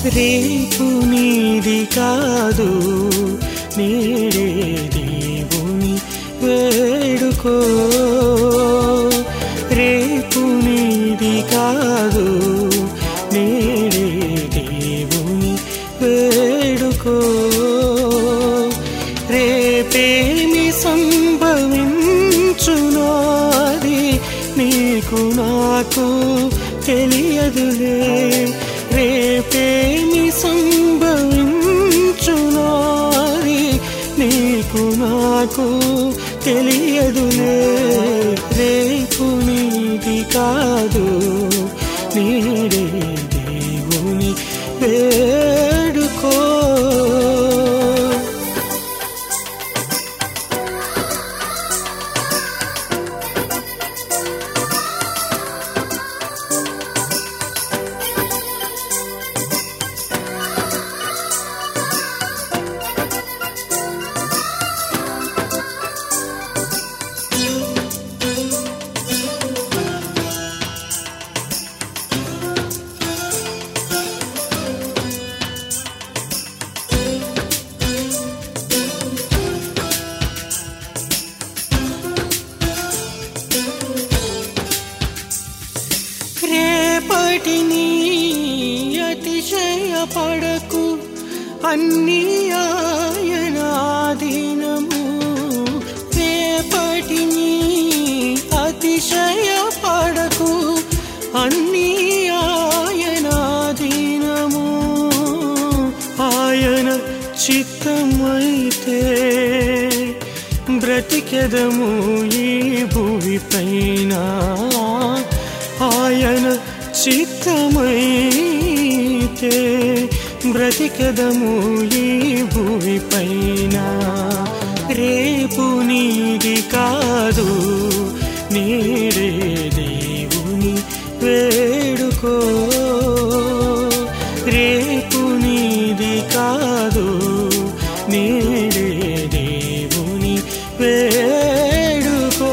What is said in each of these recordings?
రేపు నీది కాదు నేడే దేవుని వేడుకో రేపు నీది కాదు నేడే దేవుని వేడుకో రేపేమి సంభవించునో అది నీకు నాకు తెలియదులే రేపేమి సంభవించునో అది నీకు నాకు తెలియదులే రేపు నీది కాదు నీడే దేవుని వేడుకో రేపటిని అతిశయపడకు అన్ని ఆయనాధీనము రేపటిని అతిశయపడకు అన్ని ఆయనాధీనము ఆయన చిత్తమైతే బ్రతికెదము ఈ భూమి పైన ఆయన చిత్తమైతే బ్రతికెదము ఈ భూమి పైన రేపు నీది కాదు నీడే దేవుని వేడుకో రేపు నీది కాదు నీడే దేవుని వేడుకో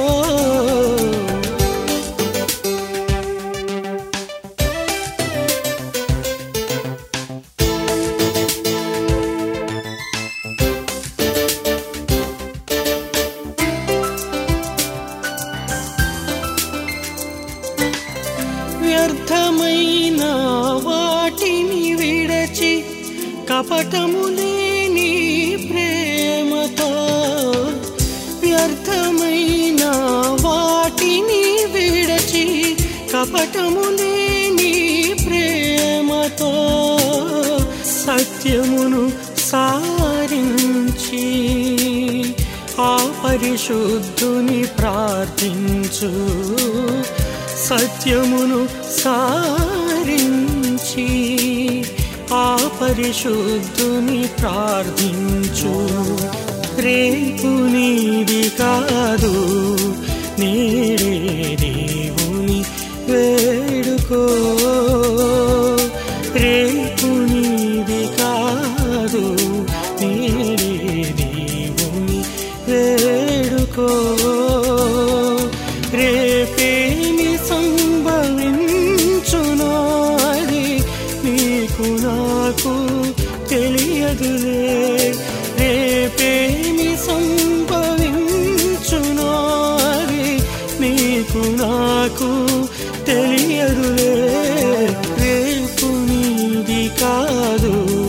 వ్యర్థమైన వాటిని విడచి కపటము లేని ప్రేమతో వ్యర్థమైన వాటిని విడచి కపటము లేని ప్రేమతో సత్యమును సారించి ఆ పరిశుద్ధుని ప్రార్థించు సత్యమును సారించి ఆ పరిశుద్ధుని ప్రార్థించు రేపు నీది కాదు నీడే దేవుని వేడుకో రేపు నీది కాదు నీడే దేవుని వేడుకో రేపేమి సంభవించునో అది నీకు నాకు తెలియదులే రేపేమి సంభవించునో అది నీకు నాకు తెలియదులే రేపు నీది కాదు